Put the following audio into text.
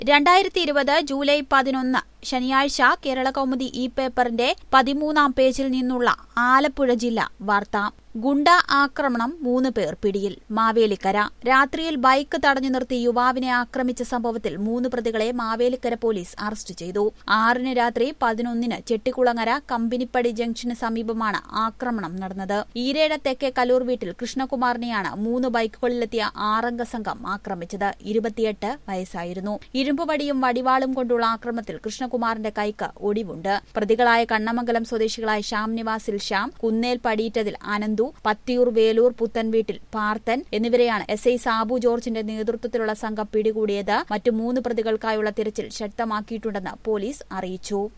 രണ്ടായിരത്തി ഇരുപത് ജൂലൈ പതിനൊന്ന് ശനിയാഴ്ച കേരള കൗമുദി ഇ പേപ്പറിന്റെ പതിമൂന്നാം പേജിൽ നിന്നുള്ള ആലപ്പുഴ ജില്ല വാർത്ത ഗുണ്ട ആക്രമണം മൂന്ന് പേർ പിടിയിൽ മാവേലിക്കര രാത്രിയിൽ ബൈക്ക് തടഞ്ഞു നിർത്തി യുവാവിനെ ആക്രമിച്ച സംഭവത്തിൽ മൂന്ന് പ്രതികളെ മാവേലിക്കര പോലീസ് അറസ്റ്റ് ചെയ്തു ആറിന് രാത്രി പതിനൊന്നിന് ചെട്ടിക്കുളങ്ങര കമ്പനിപ്പടി ജംഗ്ഷന് സമീപമാണ് ആക്രമണം നടന്നത് ഈരേഴ തെക്കേ കലൂർ വീട്ടിൽ കൃഷ്ണകുമാറിനെയാണ് മൂന്ന് ബൈക്കുകളിലെത്തിയ ആറംഗ സംഘം ആക്രമിച്ചത് ഇരുപത്തിയെട്ട് വയസ്സായിരുന്നു ഇരുമ്പുവടിയും വടിവാളും കൊണ്ടുള്ള ആക്രമണത്തിൽ കൃഷ്ണകുമാറിന്റെ കൈക്ക് ഒടിവുണ്ട് പ്രതികളായ കണ്ണമംഗലം സ്വദേശികളായ ശ്യാം നിവാസിൽ ശ്യാം കുന്നേൽ പടിയിട്ടതിൽ അനന്തു പത്തിയൂർ വേലൂർ പുത്തൻവീട്ടിൽ പാർത്തൻ എന്നിവരെയാണ് എസ് ഐ സാബു ജോർജിന്റെ നേതൃത്വത്തിലുള്ള സംഘം പിടികൂടിയത് മറ്റു മൂന്ന് പ്രതികൾക്കായുള്ള തിരച്ചിൽ ശക്തമാക്കിയിട്ടുണ്ടെന്ന് പോലീസ് അറിയിച്ചു